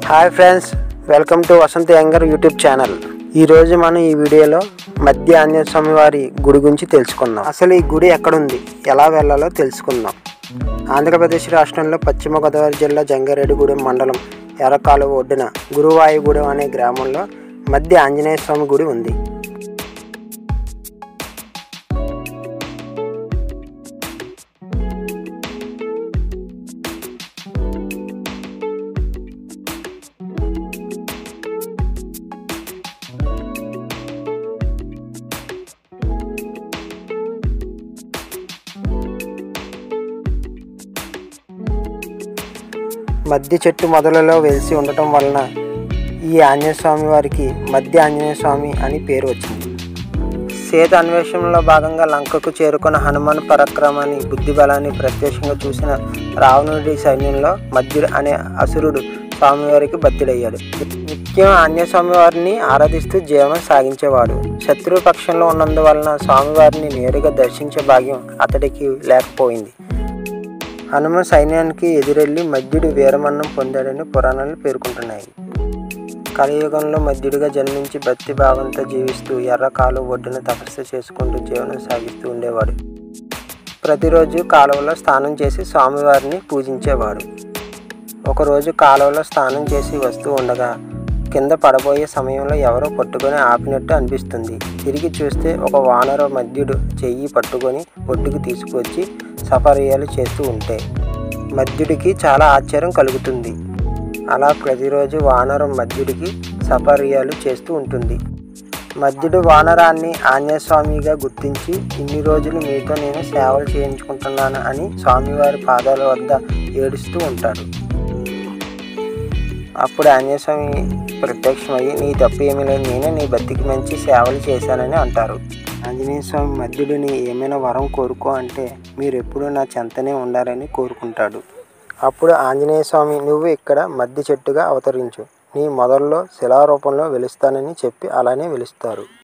hi friends welcome to Vasantha యంగర్ YouTube channel ఈరోజు మనం ఈ వీడియోలో మధ్య ఆంజనేయ స్వామి వారి గుడి గురించి తెలుసుకుందాం అసలు ఈ గుడి ఎక్కడుంది ఎలా వెళ్ళాలో తెలుసుకుందాం ఆంధ్రప్రదేశ్ రాష్ట్రంలో పశ్చిమ గోదావరి జిల్లా జంగారెడ్డిగూడెం మండలం ఎర్రకాలువ ఒడ్డున గురువాయుగూడెం అనే గ్రామంలో మధ్య ఆంజనేయ స్వామి గుడి ఉంది మధ్య చెట్టు మొదలలో వెలిసి ఉండటం వలన ఈ ఆంజనేయ స్వామి వారికి మధ్య ఆంజనేయ స్వామి అని పేరు వచ్చింది సీత అన్వేషణలో భాగంగా లంకకు చేరుకున్న హనుమాన్ పరాక్రమాన్ని బుద్ధి బలాన్ని ప్రత్యక్షంగా చూసిన రావణుడి సైన్యంలో మధ్యుడు అనే అసురుడు స్వామివారికి బద్దుడయ్యాడు నిత్యం ఆంజనేయ స్వామి వారిని ఆరాధిస్తూ జీవనం సాగించేవాడు శత్రు పక్షంలో ఉన్నందువలన స్వామివారిని నేరుగా దర్శించే భాగ్యం అతడికి లేకపోయింది హనుమ సైన్యానికి ఎదురెళ్లి మధ్యుడు వీరమరణం పొందాడని పురాణాలు పేర్కొంటున్నాయి కలియుగంలో మధ్యుడిగా జన్మించి భక్తి భావంతో జీవిస్తూ ఎర్ర కాలువ ఒడ్డున తపస్సు చేసుకుంటూ జీవనం సాగిస్తూ ఉండేవాడు ప్రతిరోజు కాలువలో స్నానం చేసి స్వామివారిని పూజించేవాడు ఒకరోజు కాలువలో స్నానం చేసి వస్తూ ఉండగా కింద పడబోయే సమయంలో ఎవరో పట్టుకొని ఆపినట్టు అనిపిస్తుంది తిరిగి చూస్తే ఒక వానర మధ్యుడు చెయ్యి పట్టుకొని ఒడ్డుకు తీసుకువచ్చి సపర్యాలు చేస్తూ ఉంటే మధ్యుడికి చాలా ఆశ్చర్యం కలుగుతుంది అలా ప్రతిరోజు వానరం మధ్యుడికి సపర్యాలు చేస్తూ ఉంటుంది మధ్యుడు వానరాన్ని ఆంజనేయ స్వామిగా గుర్తించి ఇన్ని రోజులు మీతో నేను సేవలు చేయించుకుంటున్నాను అని స్వామివారి పాదాల వద్ద ఏడుస్తూ ఉంటాడు అప్పుడు ఆంజనేయ స్వామి ప్రత్యక్షమయ్యి నీ తప్పు ఏమీ లేదు నేనే నీ బతికి మంచి సేవలు చేశానని అంటారు ఆంజనేయ స్వామి మధ్యుడిని ఏమైనా వరం కోరుకో అంటే మీరు ఎప్పుడూ నా చెంతనే ఉండాలని కోరుకుంటాడు అప్పుడు ఆంజనేయ స్వామి నువ్వు ఇక్కడ మధ్య చెట్టుగా అవతరించు నీ మొదల్లో శిలారూపంలో వెలుస్తానని చెప్పి అలానే వెలుస్తారు